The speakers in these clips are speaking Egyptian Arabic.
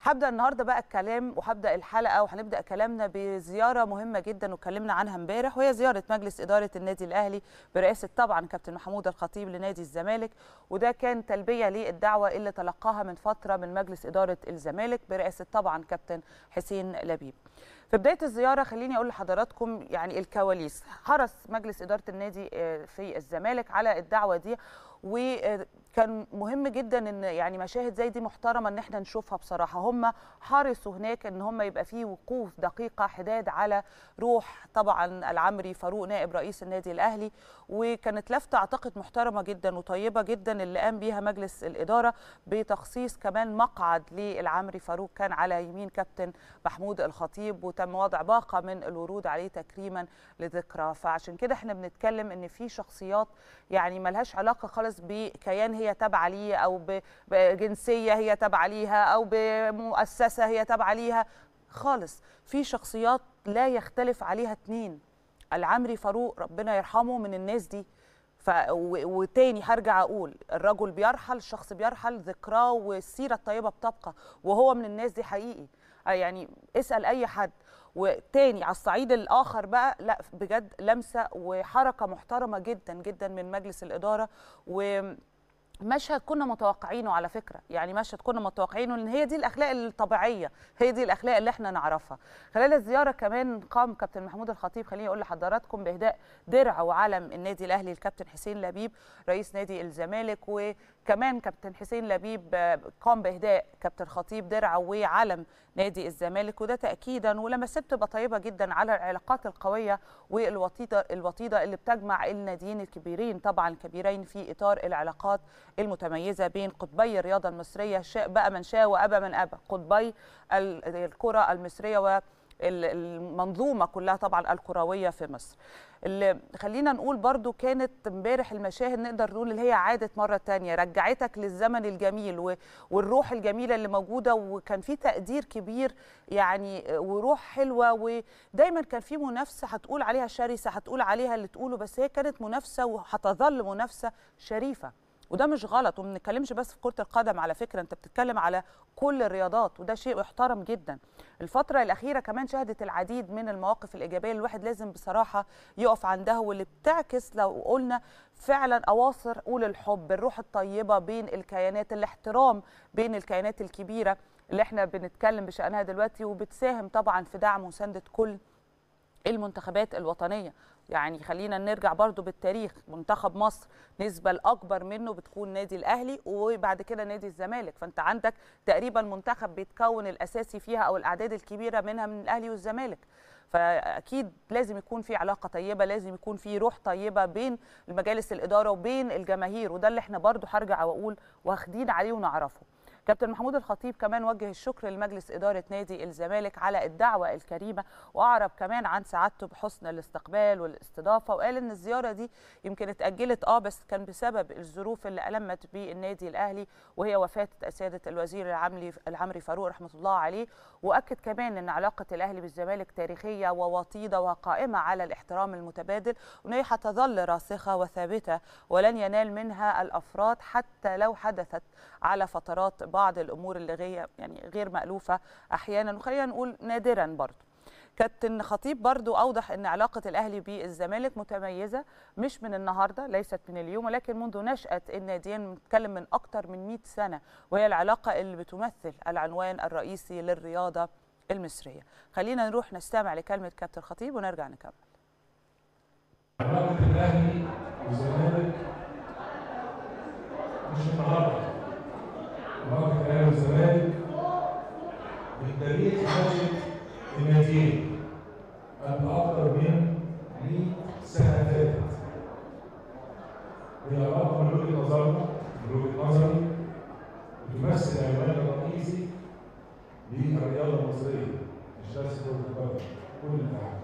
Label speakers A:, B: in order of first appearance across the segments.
A: هبدا النهارده بقى الكلام وهبدا الحلقه وهنبدا كلامنا بزياره مهمه جدا واتكلمنا عنها امبارح وهي زياره مجلس اداره النادي الاهلي برئاسه طبعا كابتن محمود الخطيب لنادي الزمالك وده كان تلبيه للدعوه اللي تلقاها من فتره من مجلس اداره الزمالك برئاسه طبعا كابتن حسين لبيب. في بدايه الزياره خليني اقول لحضراتكم يعني الكواليس حرص مجلس اداره النادي في الزمالك على الدعوه دي وكان مهم جدا ان يعني مشاهد زي دي محترمه ان احنا نشوفها بصراحه هم حرصوا هناك ان هم يبقى فيه وقوف دقيقه حداد على روح طبعا العمري فاروق نائب رئيس النادي الاهلي وكانت لفته اعتقد محترمه جدا وطيبه جدا اللي قام بيها مجلس الاداره بتخصيص كمان مقعد للعمري فاروق كان على يمين كابتن محمود الخطيب وتم وضع باقه من الورود عليه تكريما لذكرى فعشان كده احنا بنتكلم ان في شخصيات يعني ملهاش علاقه خالص بكيان هي تابعه ليه او بجنسيه هي تابعه ليها او بمؤسسه هي تابعه ليها خالص في شخصيات لا يختلف عليها اتنين العمري فاروق ربنا يرحمه من الناس دي ف وتاني هرجع اقول الرجل بيرحل الشخص بيرحل ذكراه والسيره الطيبه بتبقى وهو من الناس دي حقيقي يعني اسال اي حد وتاني على الصعيد الاخر بقى لا بجد لمسه وحركه محترمه جدا جدا من مجلس الاداره و مشهد كنا متوقعينه على فكره يعني مشهد كنا متوقعينه لان هي دي الاخلاق الطبيعيه هي دي الاخلاق اللي احنا نعرفها خلال الزياره كمان قام كابتن محمود الخطيب خليني اقول لحضراتكم باهداء درع وعلم النادي الاهلي الكابتن حسين لبيب رئيس نادي الزمالك وكمان كابتن حسين لبيب قام باهداء كابتن خطيب درع وعلم نادي الزمالك وده تاكيدا ولمسات تبقى طيبه جدا على العلاقات القويه والوطيده الوطيده اللي بتجمع الناديين الكبيرين طبعا الكبيرين في اطار العلاقات المتميزه بين قطبي الرياضه المصريه شاء بقى من شاء وابى من ابى قطبي الكره المصريه و المنظومه كلها طبعا الكرويه في مصر اللي خلينا نقول برضو كانت امبارح المشاهد نقدر نقول اللي هي عادت مره تانية رجعتك للزمن الجميل والروح الجميله اللي موجوده وكان في تقدير كبير يعني وروح حلوه ودايما كان في منافسه هتقول عليها شرسه هتقول عليها اللي تقوله بس هي كانت منافسه وهتظل منافسه شريفه وده مش غلط وما بنتكلمش بس في كره القدم على فكره انت بتتكلم على كل الرياضات وده شيء يحترم جدا الفتره الاخيره كمان شهدت العديد من المواقف الايجابيه اللي الواحد لازم بصراحه يقف عندها واللي بتعكس لو قلنا فعلا اواصر قول الحب الروح الطيبه بين الكيانات الاحترام بين الكيانات الكبيره اللي احنا بنتكلم بشانها دلوقتي وبتساهم طبعا في دعم وسنده كل المنتخبات الوطنيه يعني خلينا نرجع برضو بالتاريخ منتخب مصر نسبة الأكبر منه بتكون نادي الأهلي وبعد كده نادي الزمالك فأنت عندك تقريبا منتخب بيتكون الأساسي فيها أو الأعداد الكبيرة منها من الأهلي والزمالك فاكيد لازم يكون في علاقه طيبه لازم يكون في روح طيبه بين مجالس الاداره وبين الجماهير وده اللي احنا برضو هرجع واقول واخدين عليه ونعرفه كابتن محمود الخطيب كمان وجه الشكر لمجلس إدارة نادي الزمالك على الدعوة الكريمة وأعرب كمان عن سعادته بحسن الاستقبال والاستضافة وقال إن الزيارة دي يمكن اتأجلت آه بس كان بسبب الظروف اللي ألمت بالنادي الأهلي وهي وفاة سيادة الوزير العمري العمري فاروق رحمة الله عليه وأكد كمان إن علاقة الأهلي بالزمالك تاريخية ووطيدة وقائمة على الاحترام المتبادل وإن هي هتظل راسخة وثابتة ولن ينال منها الأفراد حتى لو حدثت على فترات بعض الامور اللي غير يعني غير مالوفه احيانا وخلينا نقول نادرا برضه كابتن خطيب برضو اوضح ان علاقه الاهلي بالزمالك متميزه مش من النهارده ليست من اليوم ولكن منذ نشاه الناديين بنتكلم من اكثر من 100 سنه وهي العلاقه اللي بتمثل العنوان الرئيسي للرياضه المصريه خلينا نروح نستمع لكلمه كابتن خطيب ونرجع نكمل
B: علاقه الاهلي والزمالك مش النهارده علاقه الاهلي والزمالك بالتاريخ ماشيه الناديين قبل أكثر من 100 سنة فاتت. هي علاقة من وجهة نظرنا من وجهة نظري بتمثل العنوان الرئيسي للرياضة المصرية مش بس كرة القدم كل الألعاب.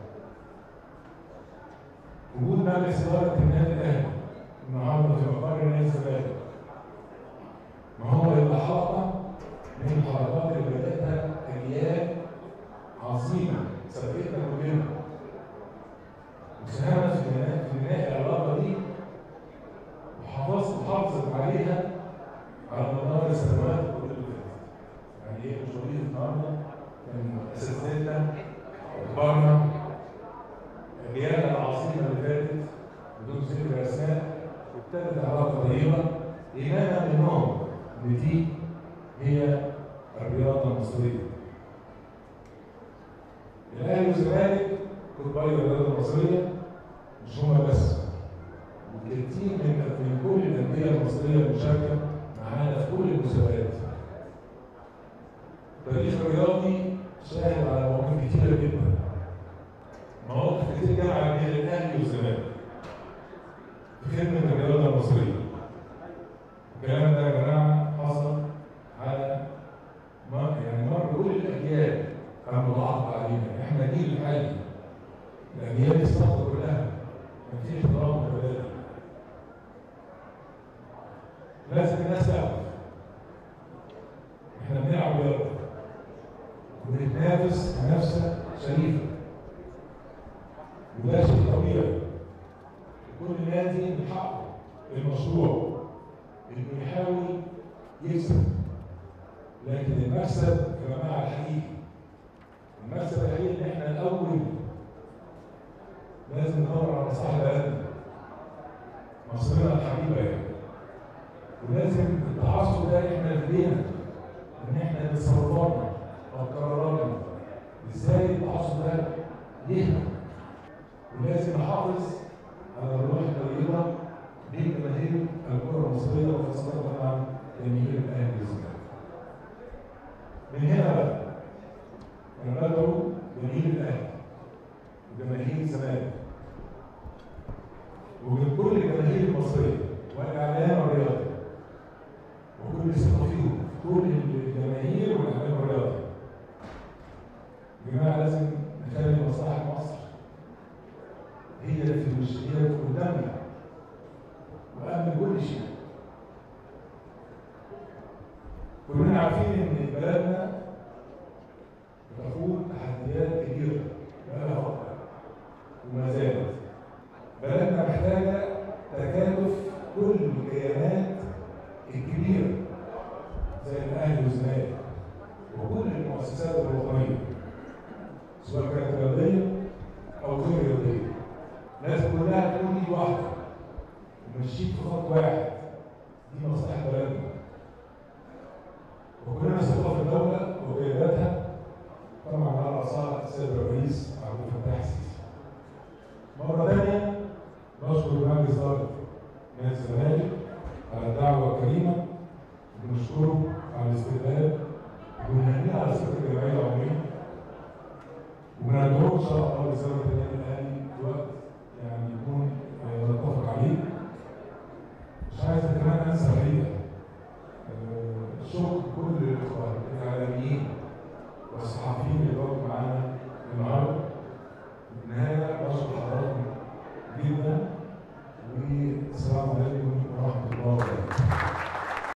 B: وجود مجلس إدارة النادي الأهلي النهارده في مقر نادي الزمالك ما هو إلا حلقة من الحلقات اللي بدأتها أجيال عظيمة سبقتنا كلنا وساهمت في بناء في بناء العلاقة دي وحافظت وحافظت عليها على مدار السنوات كلها اللي فاتت. يعني ايه مش وظيفة ابتدت علاقه طيبه ايمانا منهم ان دي هي الرياضه المصريه. الاهلي والزمالك كتباي الرياضه المصريه مش هما بس وكتير من من كل الانديه المصريه المشاركه معانا في كل المسابقات. التاريخ الرياضي شاهد على مواقف كتيره جدا. مواقف كتير جمع بين الاهلي والزمالك. في خدمه الرياضه المصريه. الكلام ده يا جماعه حصل على مر يعني مر كل الاجيال المتعاقبه علينا، احنا جيل الحالي. الاجيال السابقه كلها مفيش احترام متبادل. لازم الناس تعرف احنا بنلعب رياضه وبنتنافس منافسه شريفه وده شيء طبيعي كل نادي من حقه المشروع انه يحاول يكسب لكن المكسب يا جماعه الحقيقي المكسب الحقيقي ان احنا الاول لازم ندور على مصلحه بلدنا مصرنا الحبيبه يعني ولازم التعصب ده احنا في ايدينا ان احنا تصرفاتنا او قراراتنا ازاي التعصب ده يهدى ولازم نحافظ على الروح الطيبه بين جماهير الكره المصريه وخاصه طبعا جماهير الاهلي والزمالك. من هنا بقى انا بدعو جماهير الاهلي وجماهير الزمالك ومن كل الجماهير المصريه والاعلام الرياضي وكل الصحفيين كل الجماهير والاعلام الرياضي يا جماعه لازم نخلي مصلحه مصر هي اللي في مش هي اللي قدامنا وقبل كل شيء كلنا عارفين ان بلدنا بتخوض تحديات كبيره بقالها فتره وما زالت بلدنا محتاجه تكاتف كل الكيانات الكبيره زي الاهلي والزمالك وكل المؤسسات الوطنيه سواء كانت رياضيه او غير رياضيه لازم كلها تكون ايد واحده وماشيين في خط واحد دي مصلحه بلدنا وكلنا ثقه في الدوله وقياداتها طبعا على راسها السيد الرئيس عبد الفتاح السيسي مره ثانيه نشكر مجلس اداره نادي الزمالك على الدعوه الكريمه ونشكره على الاستقبال ونهنيه على صفه الجمعيه العموميه وندعوه ان شاء الله لزياره النادي الاهلي في وقت يعني يكون آه، نتفق عليه مش عايز كمان انسى الحقيقه آه، شكر كل الاخوان الاعلاميين والصحفيين اللي بقوا معانا النهارده في النهايه